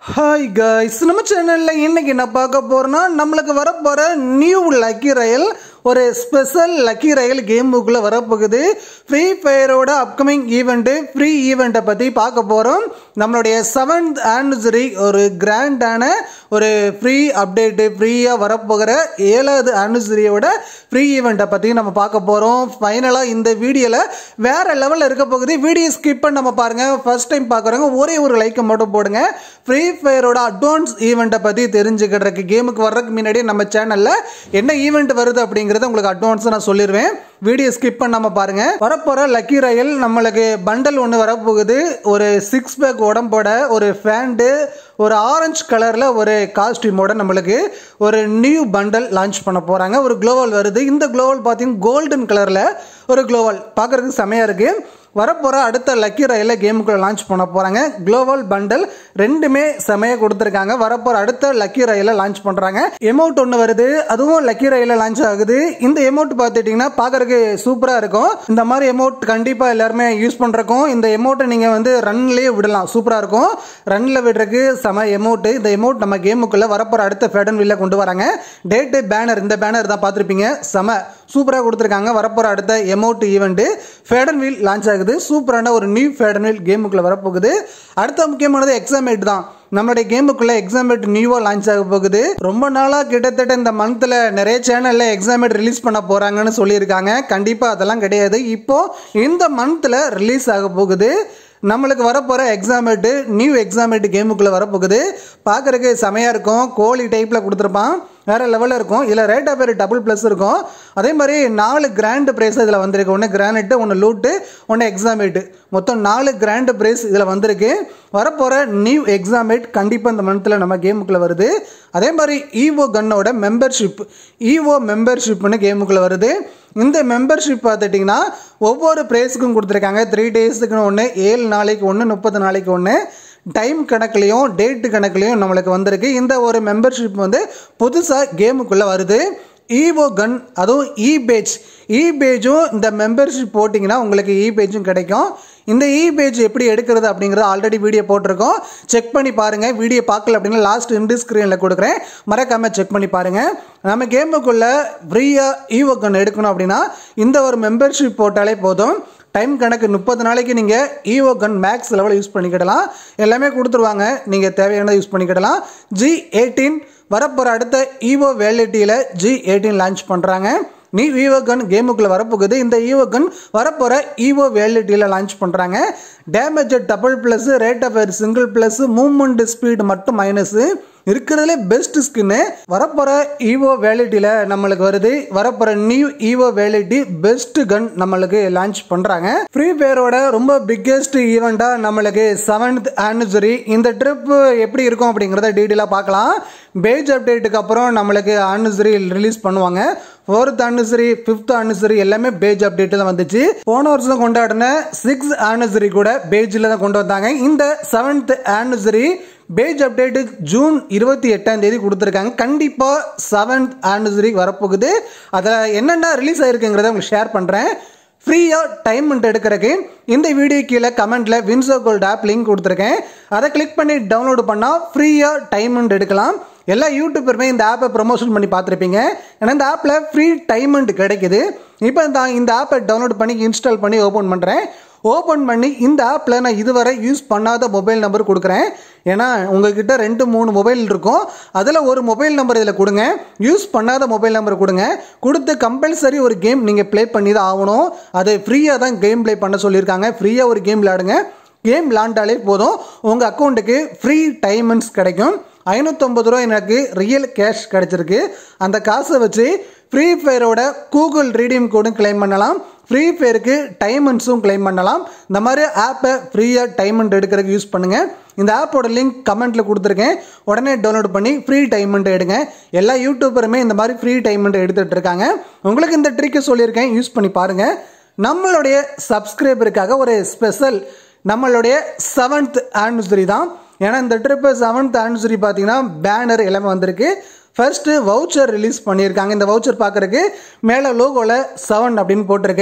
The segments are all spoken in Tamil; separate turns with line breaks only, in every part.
ஹாய் காய்ஸ் நம்ம சேனலில் இன்னைக்கு என்ன பார்க்க போறோம்னா நம்மளுக்கு வரப்போகிற நியூ லக்கி ரயில் ஒரு ஸ்பெஷல் லக்கி ரயில் கேம் புக்கில் வரப்போகுது ஃப்ரீ ஃபயரோட அப்கமிங் ஈவெண்ட்டு ஃப்ரீ ஈவெண்ட்டை பற்றி பார்க்க போகிறோம் நம்மளுடைய செவன்த் ஆனிவர்சரி ஒரு கிராண்டான ஒரு ஃப்ரீ அப்டேட்டு ஃப்ரீயாக வரப்போகிற ஏழாவது ஆனிவர்சரியோட ஃப்ரீ ஈவெண்ட்டை பற்றி நம்ம பார்க்க போகிறோம் ஃபைனலாக இந்த வீடியோவில் வேறு லெவலில் இருக்க போகுது வீடியோ ஸ்கிப் பண்ணி நம்ம பாருங்கள் ஃபர்ஸ்ட் டைம் பார்க்குறவங்க ஒரே ஒரு லைக்கை மட்டும் போடுங்க ஃப்ரீ ஃபயரோட அட்வான்ஸ் ஈவெண்ட்டை பற்றி தெரிஞ்சுக்கிறதுக்கு கேமுக்கு வர்றதுக்கு முன்னாடி நம்ம சேனலில் என்ன ஈவெண்ட் வருது அப்படிங்கிறத உங்களுக்கு அட்வான்ஸாக நான் சொல்லிடுவேன் வீடியோ ஸ்கிப் பண்ணாமல் பாருங்க வரப்போகிற லக்கி ரயில் நம்மளுக்கு பண்டல் ஒன்று வரப்போகுது ஒரு சிக்ஸ் பேக் உடம்போட ஒரு ஃபேண்டு ஒரு ஆரஞ்சு கலரில் ஒரு காஸ்டியூமோட நம்மளுக்கு ஒரு நியூ பண்டல் லான்ச் பண்ண போகிறாங்க ஒரு குளோவல் வருது இந்த குளோவல் பார்த்தீங்கன்னா கோல்டன் கலரில் ஒரு குளோவல் பார்க்குறதுக்கு செமையாக இருக்குது வரப்போகிற அடுத்த லக்கி ரயில கேமுக்குள்ள லான்ச் பண்ண போகிறாங்க குளோபல் பண்டல் ரெண்டுமே செமையாக கொடுத்துருக்காங்க வரப்போகிற அடுத்த லக்கி ரயில லான்ச் பண்ணுறாங்க எமௌண்ட் ஒன்று வருது அதுவும் லக்கி ரயில லான்ச் ஆகுது இந்த எமௌண்ட் பார்த்துட்டிங்கன்னா பார்க்கறதுக்கு சூப்பராக இருக்கும் இந்த மாதிரி எமௌண்ட் கண்டிப்பாக எல்லாருமே யூஸ் பண்ணுறக்கும் இந்த எமௌண்ட்டை நீங்கள் வந்து ரன்லேயே விடலாம் சூப்பராக இருக்கும் ரன்னில் விடுறதுக்கு செம எமௌண்ட்டு இந்த எமௌண்ட் நம்ம கேமுக்குள்ளே வரப்போகிற அடுத்த ஃபேடன் வில்ல கொண்டு வராங்க டேட்டு பேனர் இந்த பேனர் தான் பார்த்துருப்பீங்க செம சூப்பராக கொடுத்துருக்காங்க வரப்போகிற அடுத்த எமௌண்ட் ஈவெண்ட்டு ஃபேடன் வீல் லான்ச் ஆகுது சூப்பரான ஒரு நியூ ஃபேடன் வீல் கேமுக்குள்ளே வரப்போகுது அடுத்த முக்கியமானது எக்ஸாமேட் தான் நம்மளுடைய கேமுக்குள்ள எக்ஸாமேட் நியூவாக லான்ச் ஆக போகுது ரொம்ப நாளாக கிட்டத்தட்ட இந்த மந்த்தில் நிறைய சேனலில் எக்ஸாமேட் ரிலீஸ் பண்ண போகிறாங்கன்னு சொல்லியிருக்காங்க கண்டிப்பாக அதெல்லாம் கிடையாது இப்போ இந்த மந்த்தில் ரிலீஸ் ஆக போகுது நம்மளுக்கு வரப்போகிற எக்ஸாமேட்டு நியூ எக்ஸாமேட்டு கேமுக்குள்ளே வரப்போகுது பார்க்குறதுக்கு செமையாக இருக்கும் கோழி டைப்பில் கொடுத்துருப்பான் வேறு லெவலில் இருக்கும் இதில் ரேட் ஆஃப் டபுள் ப்ளஸ் இருக்கும் அதே மாதிரி நாலு கிராண்டு ப்ரைஸ் இதில் வந்திருக்கு ஒன்று கிரானைட்டு ஒன்று லூட்டு ஒன்று எக்ஸாமேட்டு மொத்தம் நாலு கிராண்டு ப்ரைஸ் இதில் வந்திருக்கு வரப்போகிற நியூ எக்ஸாமேட் கண்டிப்பாக இந்த மந்த்தில் நம்ம கேமுக்குள்ளே வருது அதே மாதிரி ஈவோ கன்னோட மெம்பர்ஷிப் ஈவோ மெம்பர்ஷிப்னு கேமுக்குள்ளே வருது இந்த மெம்பர்ஷிப் பார்த்துட்டிங்கன்னா ஒவ்வொரு ப்ரைஸுக்கும் கொடுத்துருக்காங்க த்ரீ டேஸுக்குன்னு ஒன்று ஏழு நாளைக்கு ஒன்று முப்பது நாளைக்கு ஒன்று டைம் கணக்குலையும் டேட்டு கணக்குலையும் நம்மளுக்கு வந்திருக்கு இந்த ஒரு மெம்பர்ஷிப் வந்து புதுசாக கேமுக்குள்ளே வருது ஈவோ கன் அதுவும் இ பேஜ் இ பேஜும் இந்த மெம்பர்ஷிப் போட்டிங்கன்னா உங்களுக்கு இ பேஜும் கிடைக்கும் இந்த இ பேஜ் எப்படி எடுக்கிறது அப்படிங்கிறத ஆல்ரெடி வீடியோ போட்டிருக்கோம் செக் பண்ணி பாருங்கள் வீடியோ பார்க்கல அப்படின்னா லாஸ்ட் இண்டு ஸ்க்ரீனில் கொடுக்குறேன் மறக்காமல் செக் பண்ணி பாருங்கள் நம்ம கேமுக்குள்ளே ஃப்ரீயாக ஈவோ கன் எடுக்கணும் அப்படின்னா இந்த ஒரு மெம்பர்ஷிப் போட்டாலே போதும் டைம் கணக்கு முப்பது நாளைக்கு நீங்கள் ஈவோ கன் மேக்ஸ் லெவலில் யூஸ் பண்ணிக்கிடலாம் எல்லாமே கொடுத்துருவாங்க நீங்கள் தேவையானதை யூஸ் பண்ணிக்கிடலாம் ஜி எயிட்டீன் வரப்போகிற அடுத்த ஈவோ வேலிட்டியில் ஜி எயிட்டீன் லான்ச் பண்ணுறாங்க நீ ஈவோ கன் கேமுக்குள்ளே வரப்போகுது இந்த ஈவோ கன் வரப்போகிற ஈவோ வேலிட்டியில் லான்ச் பண்ணுறாங்க damage double plus rate of fire single plus movement speed மட்டும் மைனஸு இருக்கிறதுலே பெஸ்ட் ஸ்கின்னு வரப்போகிற ஈவோ வேலிட்டியில் நம்மளுக்கு வருது வரப்போகிற நியூ ஈவோ வேலிட்டி பெஸ்ட் கன் நம்மளுக்கு லான்ச் பண்ணுறாங்க ஃப்ரீ ஃபயரோட ரொம்ப பிக்கெஸ்ட் ஈவெண்ட்டாக நம்மளுக்கு செவன்த் ஆனிவர்சரி இந்த ட்ரிப் எப்படி இருக்கும் அப்படிங்கிறத டீட்டெயிலாக பார்க்கலாம் பேஜ் அப்டேட்டுக்கு அப்புறம் நம்மளுக்கு ஆனிவர்சரி ரிலீஸ் பண்ணுவாங்க ஃபோர்த் ஆனிவர்சரி ஃபிஃப்த் ஆனிவர்சரி எல்லாமே பேஜ் அப்டேட் தான் வந்துச்சு போன வருஷம் கொண்டாடின சிக்ஸ் ஆனிவர்சரி கூட பேஜில் தான் கொண்டு வந்தாங்க இந்த seventh anniversary page update June இருபத்தி எட்டாம் தேதி கொடுத்துருக்காங்க கண்டிப்பாக செவன்த் ஆனிவர்சரி வரப்போகுது அதில் என்னென்ன ரிலீஸ் ஆயிருக்குங்கிறத உங்களுக்கு ஷேர் பண்ணுறேன் ஃப்ரீயாக டைம்மெண்ட் எடுக்கிறதுக்கு இந்த வீடியோ கீழே கமெண்ட்டில் வின்சோ கோல்ட் ஆப் லிங்க் கொடுத்துருக்கேன் அதை கிளிக் பண்ணி டவுன்லோடு பண்ணால் ஃப்ரீயாக டைம்மெண்ட் எடுக்கலாம் எல்லா யூடியூபருமே இந்த ஆப்பை ப்ரொமோஷன் பண்ணி பார்த்துருப்பீங்க ஏன்னா இந்த ஆப்பில் ஃப்ரீ டைம்மெண்ட் கிடைக்குது இப்போ நான் இந்த ஆப்பை டவுன்லோட் பண்ணி இன்ஸ்டால் பண்ணி ஓப்பன் பண்ணுறேன் ஓப்பன் பண்ணி இந்த ஆப்பில் நான் இதுவரை யூஸ் பண்ணாத மொபைல் நம்பர் கொடுக்குறேன் ஏன்னா உங்ககிட்ட ரெண்டு மூணு மொபைல் இருக்கும் அதில் ஒரு மொபைல் நம்பர் இதில் கொடுங்க யூஸ் பண்ணாத மொபைல் நம்பர் கொடுங்க கொடுத்து கம்பல்சரி ஒரு கேம் நீங்கள் ப்ளே பண்ணி தான் ஆகணும் அது ஃப்ரீயாக தான் கேம் ப்ளே பண்ண சொல்லியிருக்காங்க ஃப்ரீயாக ஒரு கேம் விளாடுங்க கேம் விளாண்டாலே போதும் உங்கள் அக்கௌண்ட்டுக்கு ஃப்ரீ டைமண்ட்ஸ் கிடைக்கும் ஐநூற்றம்பது ரூபா எனக்கு ரியல் கேஷ் கிடச்சிருக்கு அந்த காசை வச்சு ஃப்ரீ ஃபயரோட கூகுள் ரீடீம் கோடும் கிளைம் பண்ணலாம் ஃப்ரீ ஃபயருக்கு டைமண்ட்ஸும் கிளைம் பண்ணலாம் இந்த மாதிரி ஆப்பை ஃப்ரீயாக டைமண்ட் எடுக்கிறதுக்கு யூஸ் பண்ணுங்கள் இந்த ஆப்போட லிங்க் கமெண்ட்டில் கொடுத்துருக்கேன் உடனே டவுன்லோட் பண்ணி ஃப்ரீ டைமண்ட் எடுங்க எல்லா யூடியூபருமே இந்த மாதிரி ஃப்ரீ டைமண்ட் எடுத்துகிட்டு இருக்காங்க உங்களுக்கு இந்த ட்ரிக்கை சொல்லியிருக்கேன் யூஸ் பண்ணி பாருங்கள் நம்மளுடைய சப்ஸ்கிரைபருக்காக ஒரு ஸ்பெஷல் நம்மளுடைய செவன்த் ஆனிவர்சரி தான் ஏன்னா இந்த ட்ரிப்பு செவன்த் ஆனிவர்சரி பார்த்தீங்கன்னா பேனர் எல்லாமே வந்திருக்கு ஃபர்ஸ்ட்டு வவுச்சர் ரிலீஸ் பண்ணியிருக்காங்க இந்த வவுச்சர் பார்க்குறதுக்கு மேலே லோகோவில் செவன் அப்படின்னு போட்டிருக்கு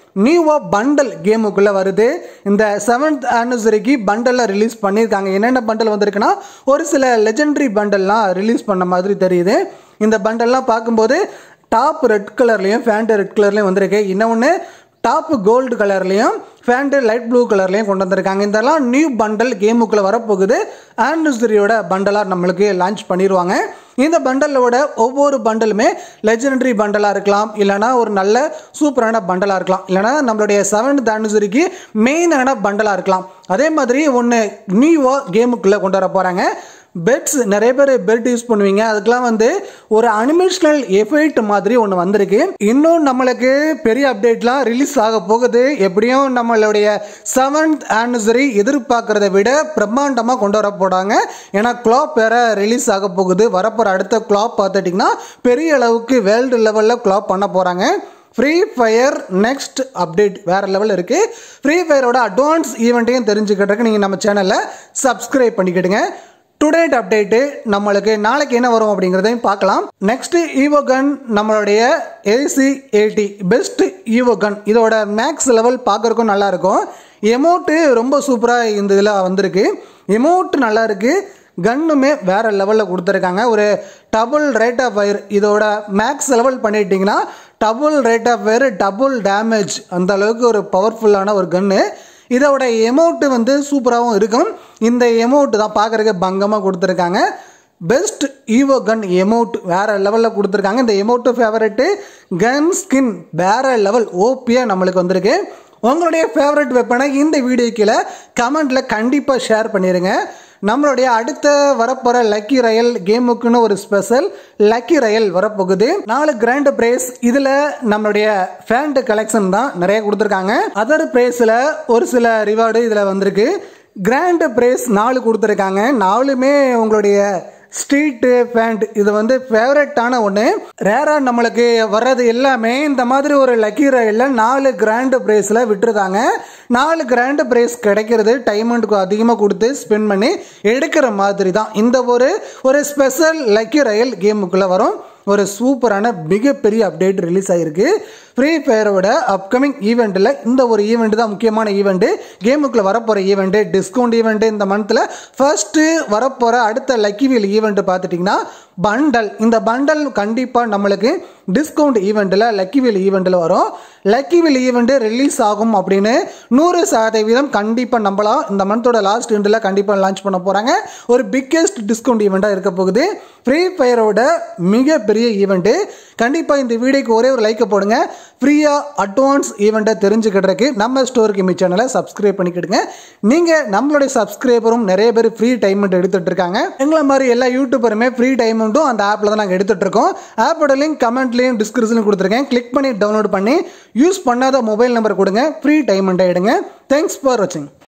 நியூவாக பண்டல் கேமுக்குள்ளே வருது இந்த செவன்த் ஆனிவர்சரிக்கு பண்டலில் ரிலீஸ் பண்ணியிருக்காங்க என்னென்ன பண்டல் வந்திருக்குன்னா ஒரு சில லெஜெண்டரி பண்டல்லாம் ரிலீஸ் பண்ண மாதிரி தெரியுது இந்த பண்டல்லாம் பார்க்கும்போது டாப் ரெட் கலர்லேயும் ஃபேண்ட் ரெட் கலர்லேயும் வந்திருக்கு இன்னொன்று டாப் கோல்டு கலர்லேயும் ஃபேண்ட்டு லைட் ப்ளூ கலர்லேயும் கொண்டு வந்திருக்காங்க இதெல்லாம் நியூ பண்டல் கேமுக்குள்ளே வரப்போகுது ஆனிவர்சரியோட பண்டலாக நம்மளுக்கு லான்ச் பண்ணிடுவாங்க இந்த பண்டலோட ஒவ்வொரு பண்டலுமே லெஜெண்டரி பண்டலாக இருக்கலாம் இல்லைனா ஒரு நல்ல சூப்பரான பண்டலாக இருக்கலாம் இல்லைனா நம்மளுடைய செவன்த் ஆனிவர்சரிக்கு மெயினான பண்டலாக இருக்கலாம் அதே மாதிரி ஒன்று நியூவாக கேமுக்குள்ளே கொண்டு வர போகிறாங்க பெட்ஸ் நிறைய பேர் பெட் யூஸ் பண்ணுவீங்க அதுக்கெல்லாம் வந்து ஒரு அனிமேஷனல் எஃபெக்ட் மாதிரி ஒன்று வந்திருக்கு இன்னும் நம்மளுக்கு பெரிய அப்டேட்லாம் ரிலீஸ் ஆக போகுது எப்படியும் நம்மளுடைய செவன்த் ஆனிவர்சரி எதிர்பார்க்கறத விட பிரம்மாண்டமாக கொண்டு வர போகிறாங்க ஏன்னா கிளாப் வேற ரிலீஸ் ஆக போகுது வரப்போகிற அடுத்த கிளாப் பார்த்துட்டிங்கன்னா பெரிய அளவுக்கு வேர்ல்டு லெவலில் கிளாப் பண்ண போகிறாங்க ஃப்ரீ ஃபயர் நெக்ஸ்ட் அப்டேட் வேறு லெவலில் இருக்குது ஃப்ரீ ஃபயரோட அட்வான்ஸ் ஈவெண்ட்டையும் தெரிஞ்சுக்கிறதுக்கு நீங்கள் நம்ம சேனலில் சப்ஸ்கிரைப் பண்ணிக்கிடுங்க டுடேட் அப்டேட்டு நம்மளுக்கு நாளைக்கு என்ன வரும் அப்படிங்கிறதையும் பார்க்கலாம் நெக்ஸ்ட் ஈவோ கன் நம்மளுடைய AC eighty best evo gun இதோட மேக்ஸ் லெவல் பார்க்குறக்கும் நல்லா இருக்கும் எமௌண்ட்டு ரொம்ப சூப்பராக இந்த இதில் வந்திருக்கு எமௌண்ட் நல்லா இருக்குது கன்னுமே வேறு லெவலில் கொடுத்துருக்காங்க ஒரு டபுள் ரேட் ஆஃப் ஃபயர் இதோட மேக்ஸ் லெவல் பண்ணிட்டீங்கன்னா double rate of fire double damage அந்த அளவுக்கு ஒரு பவர்ஃபுல்லான ஒரு கன்று இதோட எமௌண்ட்டு வந்து சூப்பராகவும் இருக்கும் இந்த எமௌண்ட் தான் பார்க்குறதுக்கு பங்கமாக கொடுத்துருக்காங்க பெஸ்ட் ஈவோ கன் எமௌண்ட் வேற லெவலில் கொடுத்துருக்காங்க இந்த எமௌண்ட்டு ஃபேவரெட்டு கன் ஸ்கின் வேற லெவல் ஓபியாக நம்மளுக்கு வந்திருக்கு உங்களுடைய ஃபேவரட் வெப்பனை இந்த வீடியோ கீழே கமெண்ட்டில் கண்டிப்பாக ஷேர் பண்ணிடுங்க நம்மளுடைய அடுத்த வரப்போகிற லக்கி ரயல் கேமுக்குன்னு ஒரு ஸ்பெஷல் லக்கி ரயல் வரப்போகுது நாலு கிராண்ட் பிரைஸ் இதில் நம்மளுடைய ஃபேண்ட் கலெக்ஷன் தான் நிறைய கொடுத்துருக்காங்க அதர் பிரைஸில் ஒரு சில ரிவார்டு இதில் வந்திருக்கு கிராண்ட் பிரைஸ் நாலு கொடுத்துருக்காங்க நாலுமே உங்களுடைய ஸ்ட்ரீட்டு பேண்ட் இது வந்து ஃபேவரட்டான ஒன்று ரேராக நம்மளுக்கு வர்றது எல்லாமே இந்த மாதிரி ஒரு லக்கி ரயிலில் நாலு கிராண்டு ப்ரைஸில் விட்டுருக்காங்க நாலு கிராண்டு ப்ரைஸ் கிடைக்கிறது டைமண்டுக்கு அதிகமாக கொடுத்து ஸ்பெண்ட் பண்ணி எடுக்கிற மாதிரி தான் இந்த ஒரு ஒரு ஸ்பெஷல் லக்கி ரயில் கேமுக்குள்ளே வரும் ஒரு சூப்பரான மிகப்பெரிய அப்டேட் ரிலீஸ் ஆகிருக்கு ஃப்ரீ ஃபயரோட அப்கமிங் ஈவெண்ட்டில் இந்த ஒரு ஈவெண்ட் தான் முக்கியமான ஈவெண்ட்டு கேமுக்குள்ளே வரப்போகிற ஈவெண்ட்டு டிஸ்கவுண்ட் ஈவெண்ட்டு இந்த மந்தில் ஃபர்ஸ்ட்டு வரப்போகிற அடுத்த லக்கி வீல் ஈவெண்ட்டு பார்த்துட்டிங்கன்னா பண்டல் இந்த பண்டல் கண்டிப்பாக நம்மளுக்கு டிஸ்கவுண்ட் ஈவெண்ட்டில் லக்கி வீல் ஈவெண்ட்டில் வரும் லக்கி வீல் ஈவெண்ட்டு ரிலீஸ் ஆகும் அப்படின்னு நூறு சதவீதம் கண்டிப்பாக நம்பலாம் இந்த மந்தோட லாஸ்ட் எண்டில் கண்டிப்பாக லான்ச் பண்ண போகிறாங்க ஒரு பிக்கெஸ்ட் டிஸ்கவுண்ட் ஈவெண்ட்டாக இருக்க போகுது ஃப்ரீ ஃபயரோட மிகப்பெரிய ஈவெண்ட்டு கண்டிப்பாக இந்த வீடியோக்கு ஒரே ஒரு லைக்கை போடுங்க ஃப்ரீயாக அட்வான்ஸ் ஈவெண்ட்டை தெரிஞ்சுக்கிட்டுறதுக்கு நம்ம ஸ்டோருக்கு மீ சேனலை சப்ஸ்கிரைப் பண்ணிக்கிடுங்க நீங்கள் நம்மளுடைய சப்ஸ்கிரைபரும் நிறைய பேர் ஃப்ரீ டைமெண்ட் எடுத்துகிட்டு இருக்காங்க எங்களை மாதிரி எல்லா யூடியூபருமே ஃப்ரீ டைமெண்ட்டும் அந்த ஆப்பில் தான் நாங்கள் எடுத்துகிட்டு இருக்கோம் ஆப்போட லிங்க் கமெண்ட்லேயும் டிஸ்கிரிப்ஷன்லையும் கொடுத்துருக்கேன் கிளிக் பண்ணி டவுன்லோட் பண்ணி யூஸ் பண்ணாத மொபைல் நம்பர் கொடுங்க ஃப்ரீ டைமெண்ட்டை எடுங்க தேங்க்ஸ் ஃபார் வாட்சிங்